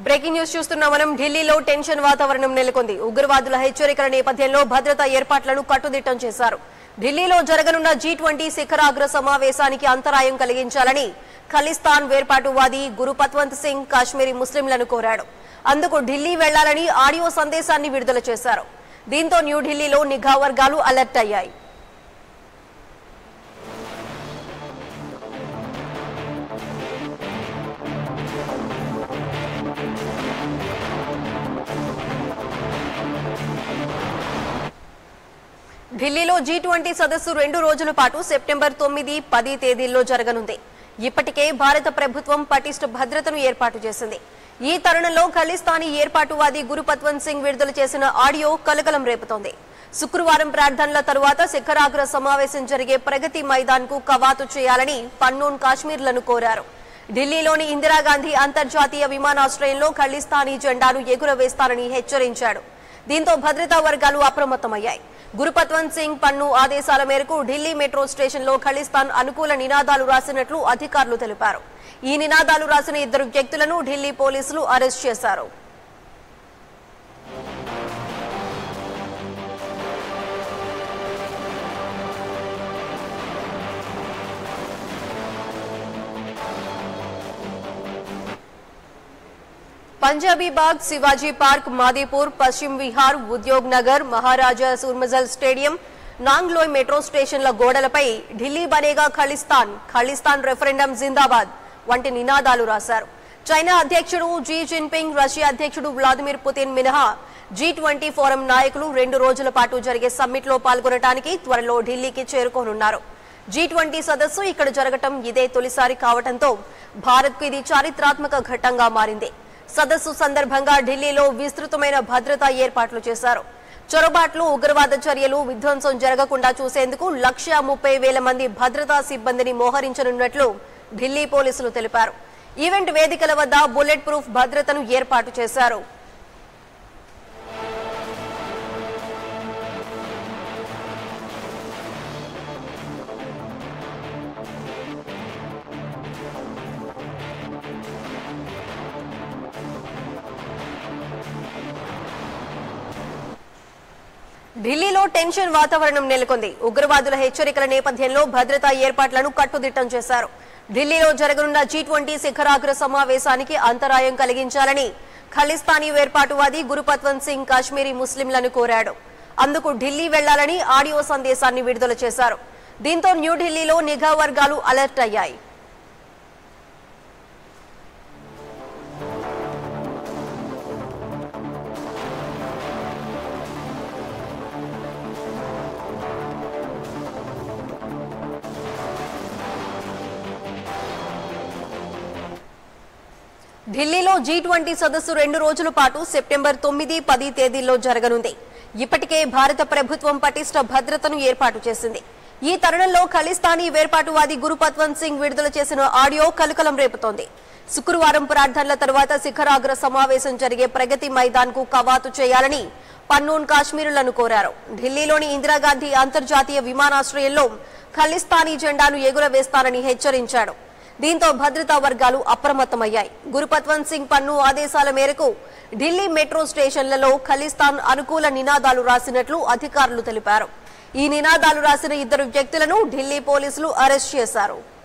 breaking news చూస్తున్నాం మనం ఢిల్లీలో టెన్షన్ వాతావరణం నెలకొంది ఉగ్రవాదుల హెచ్చరికల నేపథ్యంలో భద్రతా ఏర్పాట్లను కట్టుదిట్టం చేశారు ఢిల్లీలో జరగనున్న జీ ట్వంటీ శిఖరాగ్ర సమావేశానికి అంతరాయం కలిగించాలని ఖలిస్తాన్ వేర్పాటువాది గురు పత్వంత్ సింగ్ కాశ్మీరీ ముస్లింలను కోరాడు అందుకు ఢిల్లీ వెళ్లాలని ఆడియో సందేశాన్ని విడుదల చేశారు దీంతో న్యూఢిల్లీలో నిఘా వర్గాలు అలర్ట్ అయ్యాయి ఢిల్లీలో జీ ట్వంటీ సదస్సు రెండు రోజుల పాటు సెప్టెంబర్ తొమ్మిది పది తేదీల్లో జరగనుంది ఇప్పటికే భారత ప్రభుత్వం పటిష్ట భద్రతను ఏర్పాటు చేసింది ఈ తరుణంలో ఖలిస్తానీ ఏర్పాటువాది గురుపత్వంత్ సింగ్ విడుదల చేసిన ఆడియో కలకలం రేపుతోంది శుక్రవారం ప్రార్థనల తరువాత శిఖరాగ్ర సమావేశం జరిగే ప్రగతి మైదాన్ కు కవాతు చేయాలని పన్నూన్ కాశ్మీర్లను కోరారు ఢిల్లీలోని ఇందిరాగాంధీ అంతర్జాతీయ విమానాశ్రయంలో ఖలిస్తానీ జెండాను ఎగురవేస్తారని హెచ్చరించాడు దీంతో భద్రతా వర్గాలు అప్రమత్తమయ్యాయి గురుపత్వంత్ సింగ్ పన్ను ఆదేశాల మేరకు ఢిల్లీ మెట్రో స్టేషన్లో ఖలిస్తాన్ అనుకూల నినాదాలు రాసినట్లు అధికారులు తెలిపారు ఈ నినాదాలు రాసిన ఇద్దరు వ్యక్తులను ఢిల్లీ పోలీసులు అరెస్ట్ చేశారు Punjabi Bagh Shivaji park Madipur Paschim Vihar Udyog Nagar Maharaja Surajmal stadium Nangloi metro స్టేషన్ల గోడలపై ఢిల్లీ బనేగా ఖలిస్తాన్ ఖలిస్తాన్ రెఫరెండం జిందాబాద్ వంటి నినాదాలు రాశారు చైనా అధ్యక్షుడు జీ జిన్పింగ్ రష్యా అధ్యక్షుడు వ్లాదిమిర్ పుతిన్ మినహా జీ ట్వంటీ ఫోరం నాయకులు రెండు రోజుల పాటు జరిగే సమ్మిట్ లో పాల్గొనడానికి త్వరలో ఢిల్లీకి చేరుకోనున్నారు జీ ట్వంటీ సదస్సు ఇక్కడ జరగటం ఇదే తొలిసారి కావడంతో భారత్ కు ఇది చారిత్రాత్మక ఘట్టంగా మారింది సదస్సు సందర్భంగా ఢిల్లీలో విస్తృతమైన భద్రతా ఏర్పాట్లు చేశారు చొరబాట్లు ఉగ్రవాద చర్యలు విధ్వంసం జరగకుండా చూసేందుకు లక్ష ముప్పై వేల మంది భద్రతా సిబ్బందిని మోహరించనున్నట్లు ఢిల్లీ పోలీసులు తెలిపారు ఈవెంట్ వేదికల వద్ద బుల్లెట్ ప్రూఫ్ భద్రతను ఏర్పాటు చేశారు ఢిల్లీలో టెన్షన్ వాతావరణం నెలకొంది ఉగ్రవాదుల హెచ్చరికల నేపథ్యంలో భద్రతా ఏర్పాట్లను కట్టుదిట్టం చేశారు ఢిల్లీలో జరగనున్న జీ ట్వంటీ శిఖరాగ్ర సమావేశానికి అంతరాయం కలిగించాలని ఖలిస్తానీ వేర్పాటువాది గురుపత్వంత్ సింగ్ కాశ్మీరీ ముస్లింలను కోరాడు అందుకు ఢిల్లీ వెళ్లాలని ఆడియో సందేశాన్ని విడుదల చేశారు దీంతో న్యూఢిల్లీలో నిఘా వర్గాలు అలర్ట్ అయ్యాయి ఢిల్లీలో జీ ట్వంటీ సదస్సు రెండు రోజుల పాటు సెప్టెంబర్ తొమ్మిది పది తేదీల్లో జరగనుంది ఇప్పటికే భారత ప్రభుత్వం పటిష్ట భద్రతను ఏర్పాటు చేసింది ఈ తరుణంలో ఖలిస్తానీ వేర్పాటువాది గురుపత్వంత్ సింగ్ విడుదల చేసిన ఆడియో కలకలం రేపుతోంది శుక్రవారం ప్రార్థనల తరువాత శిఖరాగ్ర సమావేశం జరిగే ప్రగతి మైదాన్ కు కవాతు చేయాలని పన్నూన్ కాశ్మీరులను కోరారు ఢిల్లీలోని ఇందిరాగాంధీ అంతర్జాతీయ విమానాశ్రయంలో ఖలిస్తానీ జెండాను ఎగురవేస్తానని హెచ్చరించాడు దీంతో భద్రతా వర్గాలు అప్రమత్తమయ్యాయి గురుపత్వంత్ సింగ్ పన్ను ఆదేశాల మేరకు ఢిల్లీ మెట్రో స్టేషన్లలో ఖలిస్తాన్ అనుకూల నినాదాలు రాసినట్లు అధికారులు తెలిపారు ఈ నినాదాలు రాసిన ఇద్దరు వ్యక్తులను ఢిల్లీ పోలీసులు అరెస్ట్ చేశారు